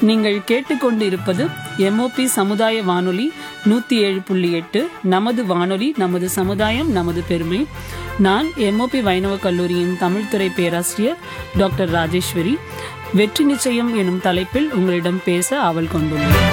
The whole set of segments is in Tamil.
நீங்கள் கேட்டுக்கொண்டு இருப்பது எம்ஓபி சமுதாய வானொலி நூத்தி ஏழு புள்ளி எட்டு நமது வானொலி நமது சமுதாயம் நமது பெருமை நான் எம்ஓபி வைணவ கல்லூரியின் தமிழ்துறை பேராசிரியர் டாக்டர் ராஜேஸ்வரி வெற்றி நிச்சயம் எனும் தலைப்பில் உங்களிடம் பேச ஆவல் கொண்டுள்ளேன்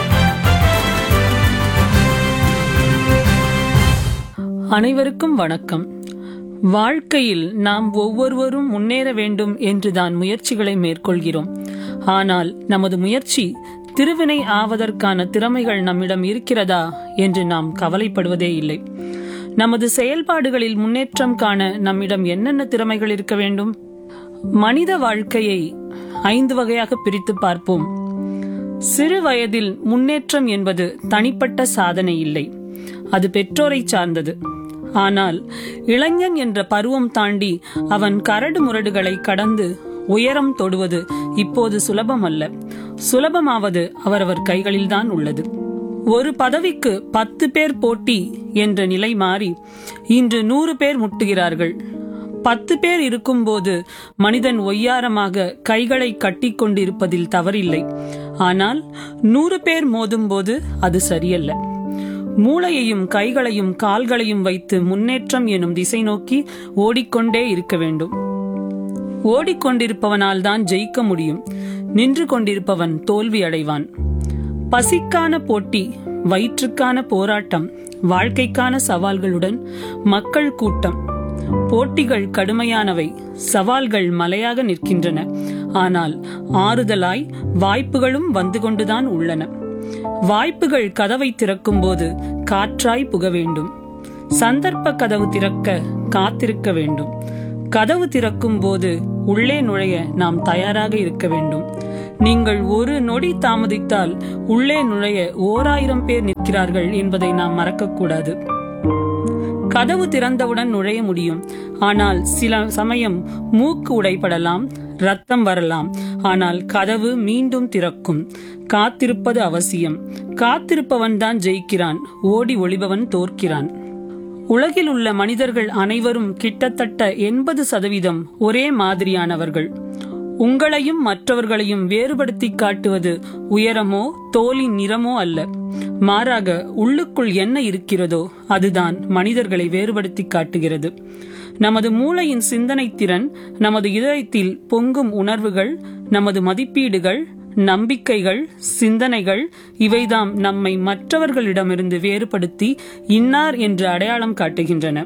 அனைவருக்கும் வணக்கம் வாழ்க்கையில் நாம் ஒவ்வொருவரும் முன்னேற வேண்டும் என்றுதான் முயற்சிகளை மேற்கொள்கிறோம் ஆனால் நமது முயற்சி திருவினை ஆவதற்கான திறமைகள் நம்மிடம் இருக்கிறதா என்று நாம் கவலைப்படுவதே இல்லை நமது செயல்பாடுகளில் முன்னேற்றம் காண நம்மிடம் என்னென்ன திறமைகள் இருக்க வேண்டும் மனித வாழ்க்கையை ஐந்து வகையாக பிரித்து பார்ப்போம் சிறு வயதில் முன்னேற்றம் என்பது தனிப்பட்ட சாதனை இல்லை அது பெற்றோரை சார்ந்தது ஆனால் இளைஞன் என்ற பருவம் தாண்டி அவன் கரடு முரடுகளை கடந்து உயரம் தொடுவது இப்போது சுலபம் அல்ல சுலபமாவது அவரவர் கைகளில்தான் உள்ளது ஒரு பதவிக்கு பத்து பேர் போட்டி என்ற நிலை மாறி இன்று நூறு பேர் முட்டுகிறார்கள் பத்து பேர் இருக்கும்போது மனிதன் ஒய்யாரமாக கைகளை கட்டிக்கொண்டிருப்பதில் தவறில்லை ஆனால் நூறு பேர் மோதும்போது அது சரியல்ல மூளையையும் கைகளையும் கால்களையும் வைத்து முன்னேற்றம் எனும் திசை நோக்கி ஓடிக்கொண்டே இருக்க வேண்டும் ஓடிக்கொண்டிருப்பவனால் தான் ஜெயிக்க முடியும் நின்று கொண்டிருப்பவன் தோல்வி அடைவான் பசிக்கான போட்டி வயிற்றுக்கான போராட்டம் வாழ்க்கைக்கான சவால்களுடன் மக்கள் கூட்டம் போட்டிகள் கடுமையானவை சவால்கள் மலையாக நிற்கின்றன ஆனால் ஆறுதலாய் வாய்ப்புகளும் வந்து கொண்டுதான் உள்ளன வாய்ப்புகள் கதவை திறக்கும் போது காற்றாய் புக வேண்டும் சந்தர்ப்ப கதவு திறக்க காத்திருக்க வேண்டும் கதவு திறக்கும் போது உள்ளே நுழைய நாம் தயாராக இருக்க வேண்டும் நீங்கள் ஒரு நொடி தாமதித்தால் உள்ளே நுழைய ஓராயிரம் பேர் நிற்கிறார்கள் என்பதை நாம் மறக்கக்கூடாது கதவு திறந்தவுடன் நுழைய முடியும் ஆனால் சில சமயம் மூக்கு உடைபடலாம் ரத்தம் வரலாம் ஆனால் கதவு மீண்டும் திறக்கும் காத்திருப்பது அவசியம் காத்திருப்பவன் தான் ஜெயிக்கிறான் ஓடி ஒளிபவன் தோற்கிறான் உலகில் உள்ள மனிதர்கள் அனைவரும் கிட்டத்தட்ட எண்பது சதவீதம் ஒரே மாதிரியானவர்கள் உங்களையும் மற்றவர்களையும் வேறுபடுத்தி காட்டுவது உயரமோ தோலின் நிறமோ அல்ல மாறாக உள்ளுக்குள் என்ன இருக்கிறதோ அதுதான் மனிதர்களை வேறுபடுத்தி காட்டுகிறது நமது மூளையின் சிந்தனை திறன் நமது இதயத்தில் பொங்கும் உணர்வுகள் நமது மதிப்பீடுகள் நம்பிக்கைகள் சிந்தனைகள் இவைதாம் நம்மை மற்றவர்களிடமிருந்து வேறுபடுத்தி இன்னார் என்று அடையாளம் காட்டுகின்றன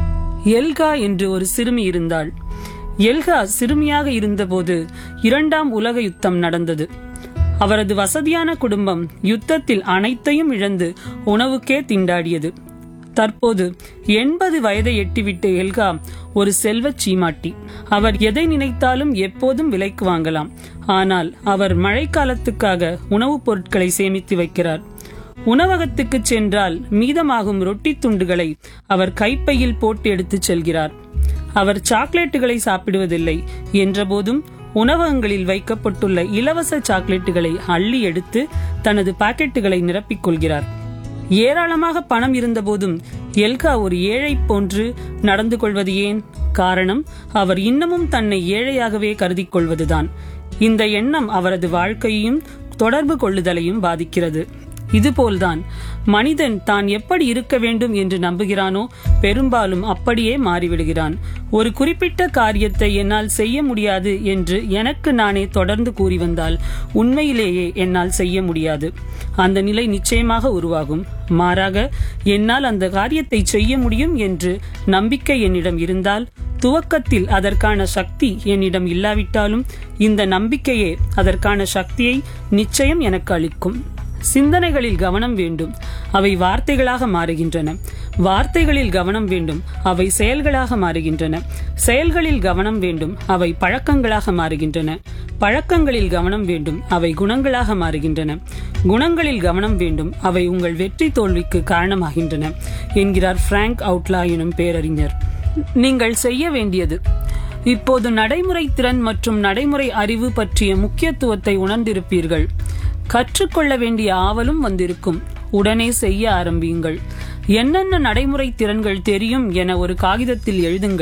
எல்கா என்று ஒரு சிறுமி இருந்தாள் எல்கா சிறுமியாக இருந்தபோது இரண்டாம் உலக யுத்தம் நடந்தது அவரது வசதியான குடும்பம் யுத்தத்தில் அனைத்தையும் இழந்து உணவுக்கே திண்டாடியது தற்போது எண்பது வயதை எட்டிவிட்ட எல்கா ஒரு செல்வச் சீமாட்டி அவர் எதை நினைத்தாலும் எப்போதும் விலைக்கு வாங்கலாம் ஆனால் அவர் மழைக்காலத்துக்காக உணவுப் பொருட்களை சேமித்து வைக்கிறார் உணவகத்துக்கு சென்றால் மீதமாகும் ரொட்டி துண்டுகளை அவர் கைப்பையில் போட்டு எடுத்துச் செல்கிறார் அவர் சாக்லேட்டுகளை சாப்பிடுவதில்லை என்றபோதும் உணவகங்களில் வைக்கப்பட்டுள்ள இலவச சாக்லேட்டுகளை அள்ளி எடுத்து தனது பாக்கெட்டுகளை நிரப்பிக் கொள்கிறார் ஏராளமாக பணம் இருந்தபோதும் எல்கா ஒரு ஏழை போன்று நடந்து கொள்வது ஏன் காரணம் அவர் இன்னமும் தன்னை ஏழையாகவே கருதிக் கொள்வதுதான் இந்த எண்ணம் அவரது வாழ்க்கையையும் தொடர்பு கொள்ளுதலையும் பாதிக்கிறது இதுபோல்தான் மனிதன் தான் எப்படி இருக்க வேண்டும் என்று நம்புகிறானோ பெரும்பாலும் அப்படியே மாறிவிடுகிறான் ஒரு குறிப்பிட்ட காரியத்தை என்னால் செய்ய முடியாது என்று எனக்கு நானே தொடர்ந்து கூறி வந்தால் உண்மையிலேயே என்னால் செய்ய முடியாது அந்த நிலை நிச்சயமாக உருவாகும் மாறாக என்னால் அந்த காரியத்தை செய்ய முடியும் என்று நம்பிக்கை என்னிடம் இருந்தால் துவக்கத்தில் அதற்கான சக்தி என்னிடம் இல்லாவிட்டாலும் இந்த நம்பிக்கையே அதற்கான சக்தியை நிச்சயம் எனக்கு அளிக்கும் சிந்தனைகளில் கவனம் வேண்டும் அவை வார்த்தைகளாக மாறுகின்றன வார்த்தைகளில் கவனம் வேண்டும் அவை செயல்களாக மாறுகின்றன செயல்களில் கவனம் வேண்டும் அவை பழக்கங்களாக மாறுகின்றன பழக்கங்களில் கவனம் வேண்டும் அவை குணங்களாக மாறுகின்றன குணங்களில் கவனம் வேண்டும் அவை உங்கள் வெற்றி தோல்விக்கு காரணமாகின்றன என்கிறார் பிராங்க் அவுட்லா எனும் பேரறிஞர் நீங்கள் செய்ய வேண்டியது இப்போது நடைமுறை திறன் மற்றும் நடைமுறை அறிவு பற்றிய முக்கியத்துவத்தை உணர்ந்திருப்பீர்கள் கற்றுக்கொள்ள வேண்டிய ஆவலும் வந்திருக்கும் உடனே செய்ய ஆரம்பியுங்கள் என்னென்ன நடைமுறை திறன்கள் தெரியும் என ஒரு காகிதத்தில் எழுதுங்கள்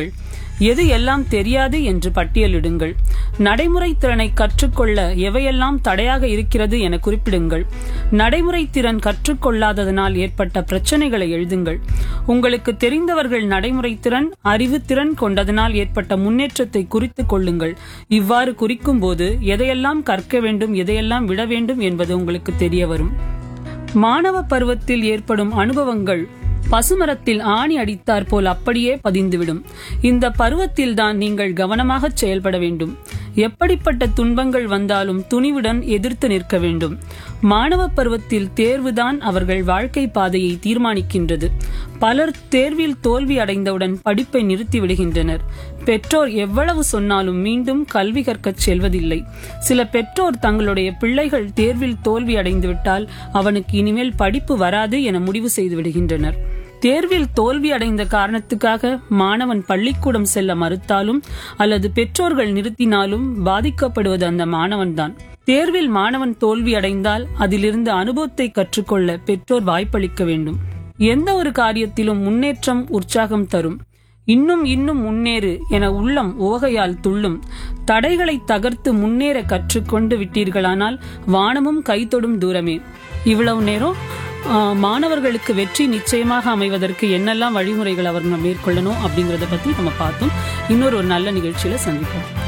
எது எல்லாம் தெரியாது என்று பட்டியலிடுங்கள் நடைமுறை திறனை கற்றுக்கொள்ள எவையெல்லாம் தடையாக இருக்கிறது என குறிப்பிடுங்கள் நடைமுறை திறன் கற்றுக்கொள்ளாததனால் ஏற்பட்ட பிரச்சனைகளை எழுதுங்கள் உங்களுக்கு தெரிந்தவர்கள் நடைமுறை திறன் அறிவு திறன் கொண்டதனால் ஏற்பட்ட முன்னேற்றத்தை குறித்துக் கொள்ளுங்கள் இவ்வாறு குறிக்கும் போது எதையெல்லாம் கற்க வேண்டும் எதையெல்லாம் விட வேண்டும் என்பது உங்களுக்கு தெரிய வரும் மாணவ பருவத்தில் ஏற்படும் அனுபவங்கள் பசுமரத்தில் ஆணி அடித்தார் போல் அப்படியே பதிந்துவிடும் இந்த பருவத்தில்தான் நீங்கள் கவனமாக செயல்பட வேண்டும் எப்படிப்பட்ட துன்பங்கள் வந்தாலும் துணிவுடன் எதிர்த்து நிற்க வேண்டும் மாணவ பருவத்தில் தேர்வுதான் அவர்கள் வாழ்க்கை பாதையை தீர்மானிக்கின்றது பலர் தேர்வில் தோல்வி அடைந்தவுடன் படிப்பை நிறுத்தி விடுகின்றனர் பெற்றோர் எவ்வளவு சொன்னாலும் மீண்டும் கல்வி கற்கச் செல்வதில்லை சில பெற்றோர் தங்களுடைய பிள்ளைகள் தேர்வில் தோல்வி அடைந்துவிட்டால் அவனுக்கு இனிமேல் படிப்பு வராது என முடிவு செய்து விடுகின்றனர் தேர்வில் தோல்வி அடைந்த காரணத்துக்காக மாணவன் பள்ளிக்கூடம் செல்ல மறுத்தாலும் அல்லது பெற்றோர்கள் நிறுத்தினாலும் பாதிக்கப்படுவது அந்த மாணவன்தான் தேர்வில் மாணவன் தோல்வி அடைந்தால் அதிலிருந்து அனுபவத்தை கற்றுக்கொள்ள பெற்றோர் வாய்ப்பளிக்க வேண்டும் எந்த ஒரு காரியத்திலும் முன்னேற்றம் உற்சாகம் தரும் இன்னும் இன்னும் முன்னேறு என உள்ளம் ஓகையால் துள்ளும் தடைகளை தகர்த்து முன்னேற கற்றுக்கொண்டு விட்டீர்களானால் வானமும் கைத்தொடும் தூரமே இவ்வளவு நேரம் ஆ, மாணவர்களுக்கு வெற்றி நிச்சயமாக அமைவதற்கு என்னெல்லாம் வழிமுறைகள் அவர் மேற்கொள்ளணும் அப்படிங்கறத பத்தி நம்ம பார்த்தோம் இன்னொரு ஒரு நல்ல நிகழ்ச்சியில சந்திப்போம்